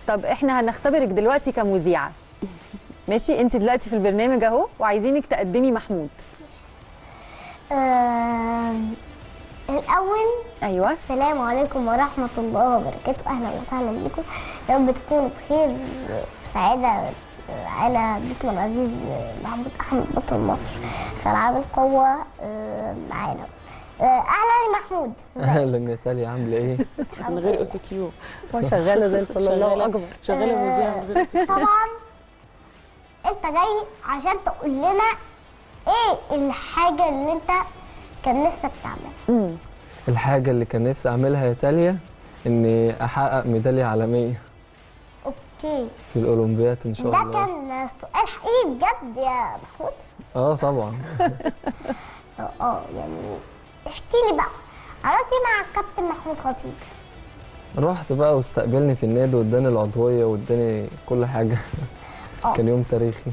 طب احنا هنختبرك دلوقتي كمذيعه ماشي انت دلوقتي في البرنامج اهو وعايزينك تقدمي محمود آم، الأول ايوه السلام عليكم ورحمة الله وبركاته أهلا وسهلا بكم يا رب تكونوا بخير وسعادة أنا باسم العزيز محمود أحمد بطل مصر في ألعاب القوة آه، معانا آه، أهلا يا محمود اهلا يا تالي عامله ايه من غير اوتو كيو هو شغاله زي الفل الله شغالة- اكبر شغاله مذيعه من غير اوتو كيو طبعا أنت جاي عشان تقول لنا إيه الحاجة اللي أنت كان نفسك تعملها امم الحاجه اللي كان نفسي اعملها يا تاليا اني احقق ميداليه عالميه أوكي في الاولمبياد ان شاء ده الله كان سؤال حقيقي بجد يا محمود اه طبعا اه اه يعني احكي لي بقى عملت ايه مع الكابتن محمود خطيب رحت بقى واستقبلني في النادي واداني العضويه واداني كل حاجه آه. كان يوم تاريخي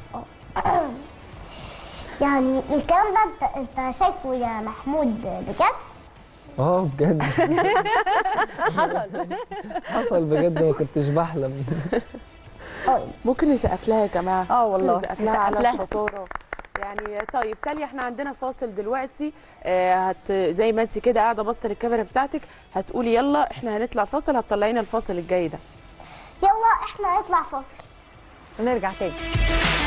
يعني الكلام ده انت انت شايفه يا محمود بجد اه بجد حصل حصل بجد ما كنتش بحلم اه ممكن نسقف لها يا جماعه اه والله، ممكن نسقف لها نسقف على لها. الشطاره يعني طيب تالي احنا عندنا فاصل دلوقتي آه هت زي ما انت كده قاعده باصه للكاميرا بتاعتك هتقولي يلا احنا هنطلع فاصل هتطلعينا الفاصل الجاي ده يلا احنا هنطلع فاصل ونرجع تاني